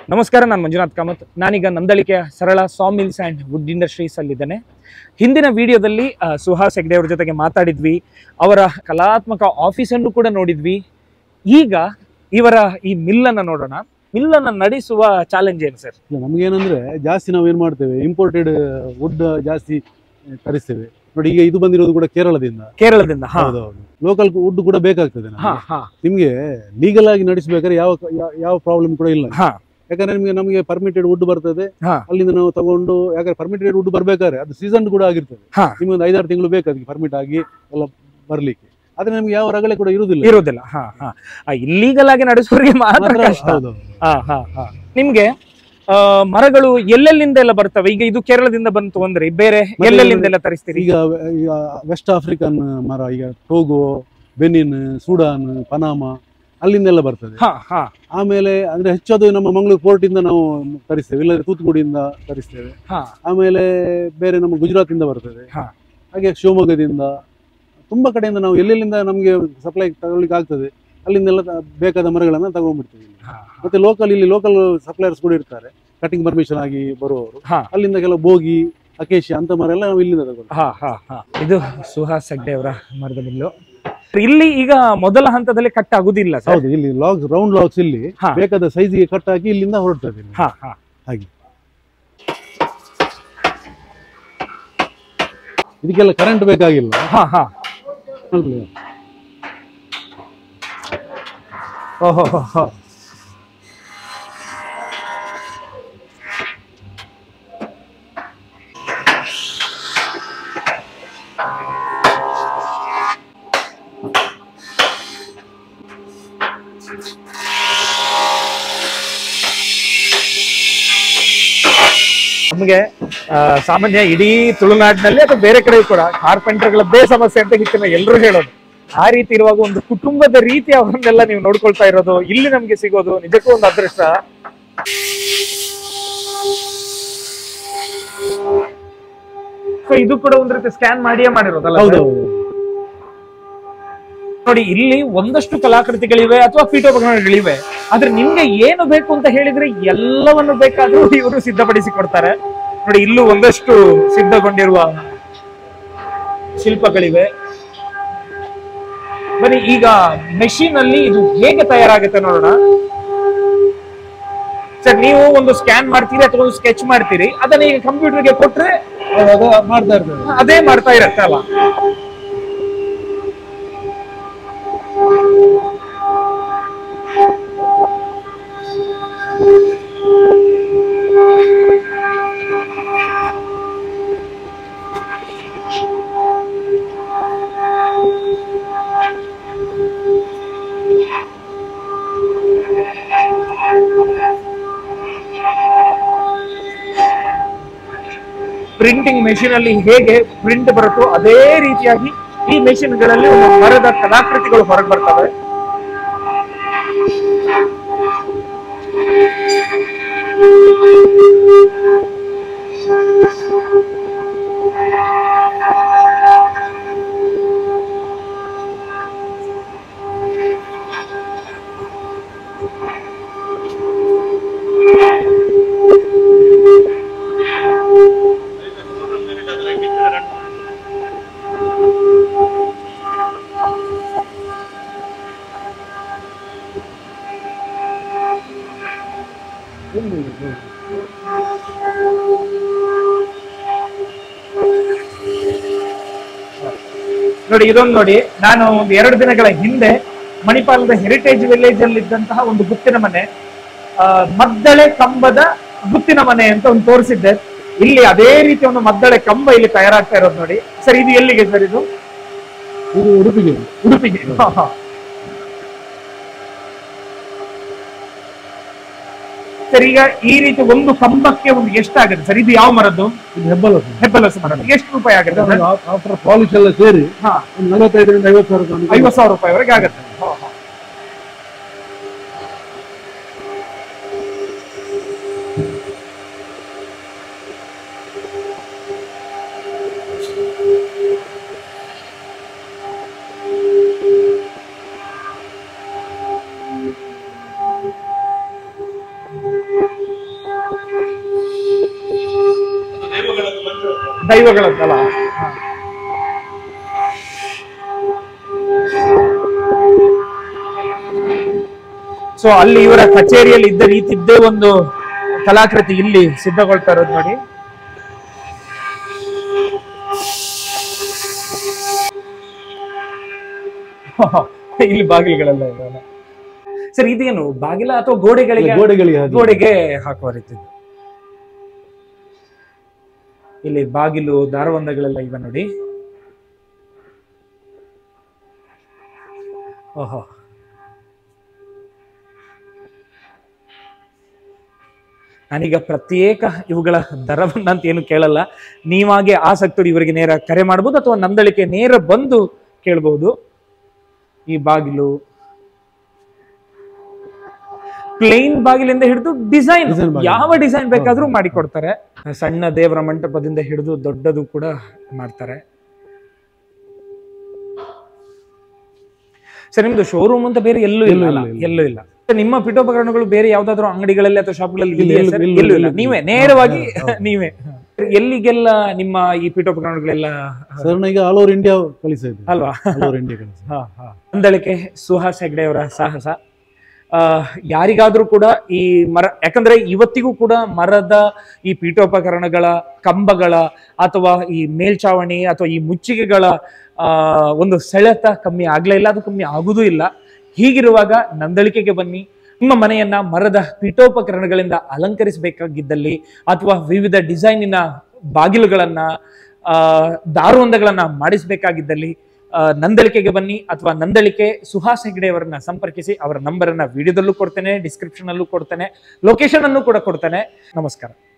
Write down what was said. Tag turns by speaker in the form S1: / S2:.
S1: ನಮಸ್ಕಾರ ನಾನು ಮಂಜುನಾಥ್ ಕಾಮತ್ ನಾನೀಗ ನಂದಳಿಕೆಯ Sarala saw mills and wood industries ಅಲ್ಲಿದ್ದೇನೆ ಹಿಂದಿನ ವಿಡಿಯೋದಲ್ಲಿ ಆ, ಸುಹಾಸ್ ಹೆಗ್ಡೆ ಅವ್ರ ಜೊತೆಗೆ ಮಾತಾಡಿದ್ವಿ ಅವರ ಕಲಾತ್ಮಕ ಆಫೀಸನ್ನು ಕೂಡ ನೋಡಿದ್ವಿ ಈಗ ಇವರ ಈ ಮಿಲ್ಲನ್ನು ನೋಡೋಣ ಮಿಲ್ಲನ್ನು ನಡೆಸುವ ಚಾಲೆಂಜ್ ಏನು ಸರ್
S2: ಇಲ್ಲ ನಮ್ಗೇನಂದ್ರೆ ಜಾಸ್ತಿ ನಾವು ಏನ್ ಮಾಡ್ತೇವೆ ಇಂಪೋರ್ಟೆಡ್ ವುಡ್ ಜಾಸ್ತಿ ತರಿಸ್ತೇವೆ ನೋಡಿ ಈಗ ಇದು ಬಂದಿರೋದು ಕೂಡ ಕೇರಳದಿಂದ
S1: ಕೇರಳದಿಂದ ಹಾ
S2: ಹೌದೌದು ಲೋಕಲ್ ವುಡ್ ಕೂಡ ಬೇಕಾಗ್ತದೆ ನಮ್ಗೆ.
S1: ಹಾ ಹಾ
S2: ನಿಮ್ಗೆ ಲೀಗಲ್ ಆಗಿ ನಡೆಸಬೇಕಾದ್ರೆ ಯಾವ ಯಾವ- ಯಾವ ಪ್ರಾಬ್ಲಮ್ ಕೂಡ ಇಲ್ಲ
S1: ಹಾ
S2: ಯಾಕಂದ್ರೆ ನಿಮ್ಗೆ ನಮಗೆ ಪರ್ಮಿಟೆಡ್ ವುಡ್ ಬರ್ತದೆ
S1: ಹಾ.
S2: ಅಲ್ಲಿಂದ ನಾವು ತಗೊಂಡು ಯಾಕಂದ್ರೆ ಪರ್ಮಿಟೆಡ್ ವುಡ್ ಬರ್ಬೇಕಾದ್ರೆ ಅದು ಸೀಸನ್ ಕೂಡ ಆಗಿರ್ತದೆ
S1: ಹಾ.
S2: ನಿಮ್ಗೆ ಒಂದು ಐದಾರು ತಿಂಗಳು ಬೇಕು ಅದಕ್ಕೆ ಪರ್ಮಿಟ್ ಆಗಿ ಎಲ್ಲ ಬರ್ಲಿಕ್ಕೆ ಆದ್ರೆ ನಮ್ಗೆ ಯಾವ ರಗಳೆ ಕೂಡ ಇರುವುದಿಲ್ಲ
S1: ಇರೋದಿಲ್ಲ ಹಾ ಹಾ ಇಲ್ಲೀಗಲ್ ಆಗಿ ನಡೆಸೋರಿಗೆ ಮಾತ್ರ
S2: ಮಾತ್ರ
S1: ಕಷ್ಟ
S2: ಹೌದು
S1: ಹಾ ಹಾ ಹಾ ನಿಮ್ಗೆ ಆ, ಮರಗಳು ಎಲ್ಲೆಲ್ಲಿಂದ ಎಲ್ಲ ಬರ್ತವೆ ಈಗ ಇದು ಕೇರಳದಿಂದ ಬಂತು ಅಂದ್ರೆ ಬೇರೆ
S2: ಮತ್ತೆ
S1: ಎಲ್ಲೆಲ್ಲಿಂದ ಎಲ್ಲ ತರಿಸ್ತೀರಿ
S2: ಈಗ ಈಗ ವೆಸ್ಟ್ ಆಫ್ರಿಕನ್ ಮರ ಈಗ ಟೋಗೋ ಬೆನಿನ್ ಸುಡಾನ್ ಪನಾಮ ಅಲ್ಲಿಂದೆಲ್ಲ ಬರ್ತದೆ
S1: ಹಾ ಹಾ
S2: ಆಮೇಲೆ ಅಂದ್ರೆ ಹೆಚ್ಚದು ನಮ್ಮ ಮಂಗಳೂರು ಪೋರ್ಟ್ ಇಂದ ನಾವು ತರಿಸ್ತೇವೆ ಇಲ್ಲದ್ರೆ ತೂತುಕುಡಿಯಿಂದ ತರಿಸ್ತೇವೆ
S1: ಹಾ
S2: ಆಮೇಲೆ ಬೇರೆ ನಮ್ಮ ಗುಜರಾತ್ ಇಂದ ಬರ್ತದೆ
S1: ಹಾ.
S2: ಹಾಗೆ ಶಿವಮೊಗ್ಗದಿಂದ ತುಂಬಾ ಕಡೆಯಿಂದ ನಾವು ಎಲ್ಲೆಲ್ಲಿಂದ ನಮಗೆ ಸಪ್ಲೈ ತಗೊಳ್ಳಿಕ್ಕೆ ಆಗ್ತದೆ ಅಲ್ಲಿಂದೆಲ್ಲ ತ- ಬೇಕಾದ ಮರಗಳನ್ನ ತಗೊಂಡ್ಬಿಡ್ತೀವಿ ಇಲ್ಲಿ.
S1: ಹಾ,
S2: ಮತ್ತೆ ಲೋಕಲ್ ಇಲ್ಲಿ ಲೋಕಲ್ ಸಪ್ಲೈಯರ್ಸ್ ಕೂಡ ಇರ್ತಾರೆ ಕಟಿಂಗ್ ಪರ್ಮಿಷನ್ ಆಗಿ ಬರುವವರು
S1: ಹಾ.
S2: ಅಲ್ಲಿಂದ ಕೆಲವು ಬೋಗಿ ಅಕೇಶಿ ಅಂತ ಮರ ಎಲ್ಲ ನಾವು ಇಲ್ಲಿಂದ ತಗೊಳ್ತೀವಿ
S1: ಹಾ ಹಾ ಹಾ ಇದು ಸುಹಾಸ್ ಹೆಗ್ಡೆ ಅವರ ಮರದ ಮಿಲ್ಲು ಇಲ್ಲಿ ಈಗ ಮೊದಲ ಹಂತದಲ್ಲಿ ಕಟ್ ಆಗುದಿಲ್ಲ ಸರ್
S2: ಹೌದು ಇಲ್ಲಿ ಲಾಗ್ಸ್ ರೌಂಡ್ ಲಾಗ್ಸ್ ಇಲ್ಲಿ
S1: ಹಾ.
S2: ಬೇಕಾದ ಸೈಜಿಗೆ ಕಟ್ ಹಾಕಿ ಇಲ್ಲಿಂದ ಹೊರಡ್ತದೆ ಇಲ್ಲಿ.
S1: ಹಾ ಹಾ
S2: ಇದಕ್ಕೆಲ್ಲ ಕರೆಂಟ್ ಬೇಕಾಗಿಲ್ಲ
S1: ಹಾ ಹಾ ಓಹೋ ಹೋ, ಹೋ. ನಮಗೆ ಆ, ಸಾಮಾನ್ಯ ಇಡೀ ತುಳುನಾಡಿನಲ್ಲಿ ಅಥವಾ ಬೇರೆ ಕಡೆ ಕೂಡ ಕಾರ್ಪೆಂಟರ್ಗಳದ್ದೇ ಸಮಸ್ಯೆ ಅಂತ ಹಿತ್ತಿನ ಎಲ್ಲರೂ ಹೇಳೋದು ಆ ರೀತಿ ಇರುವಾಗ ಒಂದು ಕುಟುಂಬದ ರೀತಿ ಅವರನ್ನೆಲ್ಲ ನೀವು ನೋಡ್ಕೊಳ್ತಾ ಇರೋದು ಇಲ್ಲಿ ನಮ್ಗೆ ಸಿಗೋದು ನಿಜಕ್ಕೂ ಒಂದು ಅದೃಷ್ಟ ಸೊ ಇದು ಕೂಡ ಒಂದ್ ರೀತಿ ಸ್ಕ್ಯಾನ್ ಮಾಡಿಯೇ ಮಾಡಿರೋದಲ್ಲ
S2: ಹೌದು
S1: sir? ನೋಡಿ ಇಲ್ಲಿ ಒಂದಷ್ಟು ಕಲಾಕೃತಿಗಳಿವೆ ಅಥವಾ ಪೀಠೋಪಕರಣಗಳಿವೆ ಆದ್ರೆ ನಿಮ್ಗೆ ಏನು ಬೇಕು ಅಂತ ಹೇಳಿದ್ರೆ ಎಲ್ಲವನ್ನು ಬೇಕಾದ್ರೂ ಇವರು ಸಿದ್ಧಪಡಿಸಿ ಕೊಡ್ತಾರೆ ನೋಡಿ ಇಲ್ಲೂ ಒಂದಷ್ಟು ಸಿದ್ಧಗೊಂಡಿರುವ ಶಿಲ್ಪಗಳಿವೆ ಬನ್ನಿ ಈಗ ಮೆಷಿನ್ ಅಲ್ಲಿ ಇದು ಹೇಗೆ ತಯಾರಾಗುತ್ತೆ ನೋಡೋಣ ಸರ್ ನೀವು ಒಂದು ಸ್ಕ್ಯಾನ್ ಮಾಡ್ತೀರಿ ಅಥವಾ ಒಂದು ಸ್ಕೆಚ್ ಮಾಡ್ತೀರಿ ಅದನ್ನ ಈಗ ಕಂಪ್ಯೂಟರ್ಗೆ ಕೊಟ್ರೆ
S2: ಅದು ಮಾಡ್ತಾ ಇರ್ತದೆ
S1: ಅದೇ ಮಾಡ್ತಾ ಇರತ್ತೆ ಅಲ್ಲ ಪ್ರಿಂಟಿಂಗ್ ಮೆಷಿನ್ ಅಲ್ಲಿ ಹೇಗೆ ಪ್ರಿಂಟ್ ಬರುತ್ತೋ ಅದೇ ರೀತಿಯಾಗಿ ಈ ಮೆಷಿನ್ ಗಳಲ್ಲಿ ಒಂದು ಮರದ ಕಲಾಕೃತಿಗಳು ಹೊರಗೆ ಬರ್ತವೆ ನೋಡಿ ಇದೊಂದು ನೋಡಿ ನಾನು ಒಂದು ಎರಡು ದಿನಗಳ ಹಿಂದೆ ಮಣಿಪಾಲದ ಹೆರಿಟೇಜ್ ವಿಲೇಜ್ ಅಲ್ಲಿ ಇದ್ದಂತಹ ಒಂದು ಗುತ್ತಿನ ಮನೆ ಆ, ಮದ್ದಳೆ ಕಂಬದ ಗುತ್ತಿನ ಮನೆ ಅಂತ ಒಂದು ತೋರಿಸಿದ್ದೆ ಇಲ್ಲಿ ಅದೇ ರೀತಿ ಒಂದು ಮದ್ದಳೆ ಕಂಬ ಇಲ್ಲಿ ತಯಾರಾಗ್ತಾ ಇರೋದು ನೋಡಿ ಸರ್ ಇದು ಎಲ್ಲಿಗೆ ಸರ್ ಇದು
S2: ಇದು ಉಡುಪಿಗೆ
S1: ಉಡುಪಿಗೆ ಹಾ, ಹಾ. ಸರ್ ಈಗ ಈ ರೀತಿ ಒಂದು ಕಂಬಕ್ಕೆ ಒಂದು ಎಷ್ಟಾಗುತ್ತೆ ಸರ್ ಇದು ಯಾವ ಮರದ್ದು
S2: ಇದು ಹೆಬ್ಬಲ
S1: ಹೆಬ್ಬಲಸು ಮರ ಎಷ್ಟು ರೂಪಾಯಿ ಆಗುತ್ತೆ ಸರ್?
S2: ಆಫ್ಟರ್ ಪಾಲಿಶ್ ಎಲ್ಲ ಸೇರಿ
S1: ಹಾ
S2: ಒಂದು ನಲವತ್ತೈದರಿಂದ ಐವತ್ತು ಸಾವಿರ ತನಕ
S1: ಐವತ್ತು ಸಾವಿರ ರೂಪಾಯಿವರೆಗೆ ಆಗುತ್ತೆ ಹಾ, ಹಾ. ದೈವಗಳದ್ದಲ್ಲ ಸೊ ಅಲ್ಲಿ ಇವರ ಕಚೇರಿಯಲ್ಲಿ ಇದ್ದ ರೀತಿದ್ದೇ ಒಂದು ಕಲಾಕೃತಿ ಇಲ್ಲಿ ಸಿದ್ಧಗೊಳ್ತಾ ಇರೋದು ನೋಡಿ ಇಲ್ಲಿ ಬಾಗಿಲುಗಳೆಲ್ಲ ಇದಾವೆ ಸರ್ ಇದೇನು ಬಾಗಿಲ ಅಥವಾ ಗೋಡೆಗಳಿಗೆ
S2: ಗೋಡೆಗಳಿಗೆ ಹಾಗೆ.
S1: ಗೋಡೆಗೆ ಹಾಕುವ ರೀತಿ ಇಲ್ಲಿ ಬಾಗಿಲು ದಾರವಂದಗಳೆಲ್ಲ ಇವೆ ನೋಡಿ ಓಹೋ ನಾನೀಗ ಪ್ರತ್ಯೇಕ ಇವುಗಳ ದರವನ್ನ ಅಂತ ಏನು ಕೇಳಲ್ಲ ನೀವಾಗೆ ಆಸಕ್ತರು ಇವರಿಗೆ ನೇರ ಕರೆ ಮಾಡಬಹುದು ಅಥವಾ ನಂದಳಿಕೆ ನೇರ ಬಂದು ಕೇಳಬಹುದು ಈ ಬಾಗಿಲು ಪ್ಲೇನ್ ಬಾಗಿಲಿಂದ ಹಿಡಿದು ಡಿಸೈನ್
S2: Design ಬಾಗಿಲು.
S1: ಯಾವ ಡಿಸೈನ್ ಬೇಕಾದ್ರೂ ಮಾಡಿಕೊಡ್ತಾರೆ ಸಣ್ಣ ದೇವರ ಮಂಟಪದಿಂದ ಹಿಡಿದು ದೊಡ್ಡದು ಕೂಡ ಮಾಡ್ತಾರೆ ಸರ್ ನಿಮ್ದು ಶೋರೂಮ್ ಅಂತ ಬೇರೆ ಎಲ್ಲೂ ಇಲ್ಲ
S2: ಎಲ್ಲೂ
S1: ಅಲ್ಲ?
S2: ಇಲ್ಲ, ಇಲ್ಲ.
S1: ಎಲ್ಲೂ ಇಲ್ಲ ಸರ್, ನಿಮ್ಮ ಪೀಠೋಪಕರಣಗಳು ಬೇರೆ ಯಾವ್ದಾದ್ರು ಅಂಗಡಿಗಳಲ್ಲಿ ಅಥವಾ ಶಾಪ್ಗಳಲ್ಲಿ
S2: ಇಲ್ಲ,
S1: ಇದೆಯಾ
S2: ಎಲ್ಲೂ-
S1: ಸರ್?
S2: ಎಲ್ಲೂ-
S1: ಎಲ್ಲೂ ಇಲ್ಲ
S2: ಎಲ್ಲೂ
S1: ನೀವೇ
S2: ಇಲ್ಲ.
S1: ನೇರವಾಗಿ
S2: ಹೌದು, ಹೌದು.
S1: ನೀವೇ ಎಲ್ಲಿಗೆಲ್ಲ ನಿಮ್ಮ ಈ ಪೀಠೋಪಕರಣಗಳೆಲ್ಲ
S2: ಸರ್ ನಾ ಈಗ ಆಲ್ ಓವರ್ ಇಂಡಿಯಾ ಕಳಿಸ್ತಾ ಇದ್ದೇವೆ
S1: ಅಲ್ವಾ
S2: ಆಲ್ ಓವರ್ ಇಂಡಿಯಾ ಕಳಿಸಿ
S1: ಹಾ, ಹಾ. ಅಂದಳಿಕೆ ಸುಹಾಸ್ ಹೆಗ್ಡೆ ಅವರ ಸಾಹಸ ಆ, ಯಾರಿಗಾದ್ರೂ ಕೂಡ ಈ ಮರ ಯಾಕಂದ್ರೆ ಇವತ್ತಿಗೂ ಕೂಡ ಮರದ ಈ ಪೀಠೋಪಕರಣಗಳ ಕಂಬಗಳ ಅಥವಾ ಈ ಮೇಲ್ಚಾವಣಿ ಅಥವಾ ಈ ಮುಚ್ಚಿಗೆಗಳ ಆ, ಒಂದು ಸೆಳೆತ ಕಮ್ಮಿ ಆಗ್ಲೇ ಇಲ್ಲ ಅದು ಕಮ್ಮಿ ಆಗುದೂ ಇಲ್ಲ ಹೀಗಿರುವಾಗ ನಂದಳಿಕೆಗೆ ಬನ್ನಿ ನಿಮ್ಮ ಮನೆಯನ್ನ ಮರದ ಪೀಠೋಪಕರಣಗಳಿಂದ ಅಲಂಕರಿಸಬೇಕಾಗಿದ್ದಲ್ಲಿ ಅಥವಾ ವಿವಿಧ ಡಿಸೈನಿನ ಬಾಗಿಲುಗಳನ್ನ ಆ, ದಾರುವಂದಗಳನ್ನ ಮಾಡಿಸಬೇಕಾಗಿದ್ದಲ್ಲಿ ಆ, ನಂದಳಿಕೆಗೆ ಬನ್ನಿ ಅಥವಾ ನಂದಳಿಕೆ ಸುಹಾಸ್ ಹೆಗ್ಡೆ ಅವರನ್ನ ಸಂಪರ್ಕಿಸಿ ಅವರ ನಂಬರನ್ನ ವಿಡಿಯೋದಲ್ಲೂ ಕೊಡ್ತೇನೆ ಡಿಸ್ಕ್ರಿಪ್ಷನ್ ಅಲ್ಲೂ ಕೊಡ್ತೇನೆ ಲೊಕೇಶನ್ ಅನ್ನು ಕೂಡ ಕೊಡ್ತೇನೆ ನಮಸ್ಕಾರ